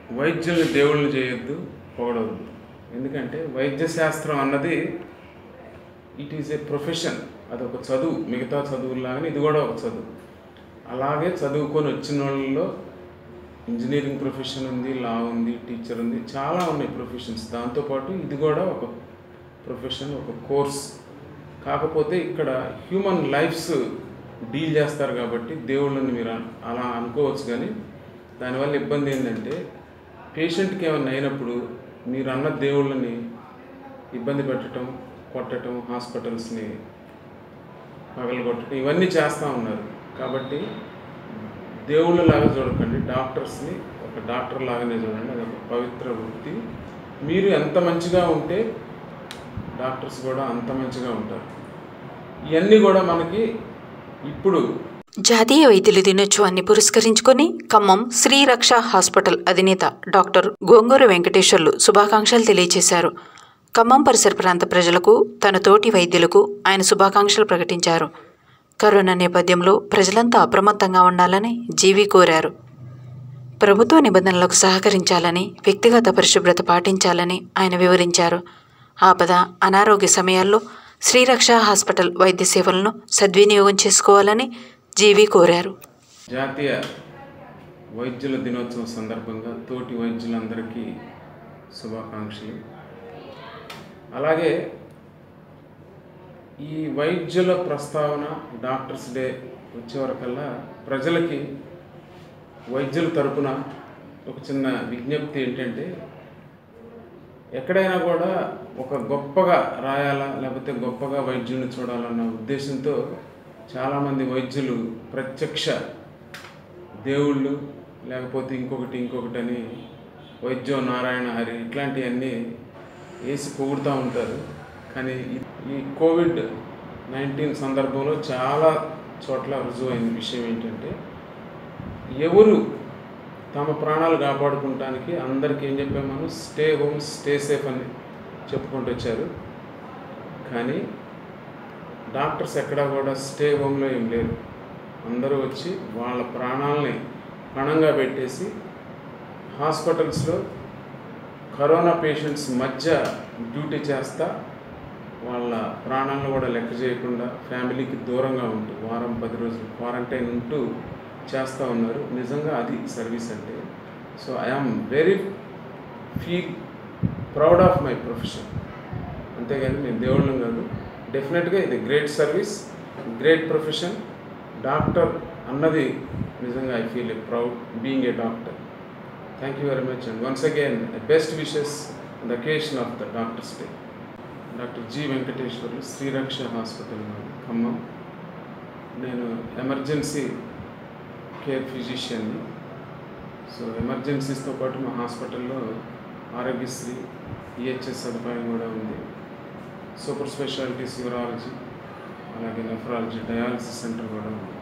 వైద్యుల్ని దేవుళ్ళని చేయొద్దు పొగడవద్దు ఎందుకంటే వైద్య శాస్త్రం అన్నది ఇట్ ఈజ్ ఏ ప్రొఫెషన్ అదొక చదువు మిగతా చదువులాగానే ఇది కూడా ఒక చదువు అలాగే చదువుకొని వచ్చిన వాళ్ళలో ఇంజనీరింగ్ ప్రొఫెషన్ ఉంది లా ఉంది టీచర్ ఉంది చాలా ఉన్నాయి ప్రొఫెషన్స్ దాంతోపాటు ఇది కూడా ఒక ప్రొఫెషన్ ఒక కోర్స్ కాకపోతే ఇక్కడ హ్యూమన్ లైఫ్స్ డీల్ చేస్తారు కాబట్టి దేవుళ్ళని మీరు అన్- అలా అనుకోవచ్చు కానీ దానివల్ల ఇబ్బంది ఏంటంటే పేషెంట్కి ఏమైనా అయినప్పుడు మీరు అన్న దేవుళ్ళని ఇబ్బంది పెట్టడం కొట్టడం హాస్పిటల్స్ని పగలగొట్టడం ఇవన్నీ చేస్తూ ఉన్నారు కాబట్టి దేవుళ్ళలాగా చూడకండి డాక్టర్స్ని ఒక డాక్టర్ లాగానే చూడండి అది ఒక పవిత్ర వృత్తి మీరు ఎంత మంచిగా ఉంటే డాక్టర్స్ కూడా అంత మంచిగా ఉంటారు ఇవన్నీ కూడా మనకి ఇప్పుడు జాతీయ వైద్యుల దినోత్సవాన్ని పురస్కరించుకొని ఖమ్మం శ్రీరక్ష హాస్పిటల్ అధినేత డాక్టర్ గోంగూర వెంకటేశ్వర్లు శుభాకాంక్షలు తెలియజేశారు ఖమ్మం పరిసర ప్రాంత ప్రజలకు తన తోటి వైద్యులకు ఆయన శుభాకాంక్షలు ప్రకటించారు కరోనా నేపథ్యంలో ప్రజలంతా అప్రమత్తంగా ఉండాలని జీవి కోరారు ప్రభుత్వ నిబంధనలకు సహకరించాలని వ్యక్తిగత పరిశుభ్రత పాటించాలని ఆయన వివరించారు ఆపద అనారోగ్య సమయాల్లో శ్రీరక్ష హాస్పిటల్ వైద్య సేవలను సద్వినియోగం చేసుకోవాలని జీవి కోరారు జాతీయ వైద్యుల దినోత్సవం సందర్భంగా తోటి వైద్యులందరికీ శుభాకాంక్షలు అలాగే ఈ వైద్యుల ప్రస్తావన డాక్టర్స్ డే వచ్చేవరకల్లా ప్రజలకి వైద్యుల తరపున ఒక చిన్న విజ్ఞప్తి ఏంటంటే ఎక్కడైనా కూడా ఒక గొప్పగా రాయాలా లేకపోతే గొప్పగా వైద్యుల్ని చూడాలన్న ఉద్దేశంతో చాలామంది వైద్యులు ప్రత్యక్ష దేవుళ్ళు లేకపోతే ఇంకొకటి ఇంకొకటి అని వైద్యం నారాయణ హరి ఇట్లాంటివన్నీ వేసి పొగుడుతూ ఉంటారు కానీ ఈ- ఈ కోవిడ్ నైన్టీన్ సందర్భంలో చాలా చోట్ల రుజువైన విషయం ఏంటంటే ఎవరు తమ ప్రాణాలు కాపాడుకుంటానికి అందరికీ ఏం చెప్పాము మనం స్టే హోమ్ స్టే సేఫ్ అని చెప్పుకుంటూ వచ్చారు కానీ డాక్టర్స్ ఎక్కడా కూడా స్టే హోమ్లో ఏం లేరు అందరూ వచ్చి వాళ్ళ ప్రాణాలని పణంగా పెట్టేసి హాస్పిటల్స్లో కరోనా పేషెంట్స్ మధ్య డ్యూటీ చేస్తా వాళ్ళ ప్రాణాలను కూడా లెక్క చేయకుండా ఫ్యామిలీకి దూరంగా ఉంటూ వారం పది రోజులు క్వారంటైన్ ఉంటూ చేస్తూ ఉన్నారు నిజంగా అది సర్వీస్ అంటే so I am very feel proud of my profession అంతేగాని నేను దేవుళ్ళం కాదు డెఫినెట్గా ఇది great service great profession doctor అన్నది నిజంగా I feel a proud being a doctor thank you very much and once again best wishes the occasion of the doctors day doctor G Venkateswarlu Sriraksha hospital నాది, ఖమ్మం నేను ఎమర్జెన్సీ కేర్ ఫిజిషియన్ని so ఎమర్జెన్సీస్తో పాటు మా హాస్పిటల్లో Aarogyasri EHS సదుపాయం కూడా ఉంది సూపర్ స్పెషాలిటీస్ యూరాలజీ అలాగే నెఫ్రాలజీ డయాలసిస్ సెంటర్ కూడా ఉంది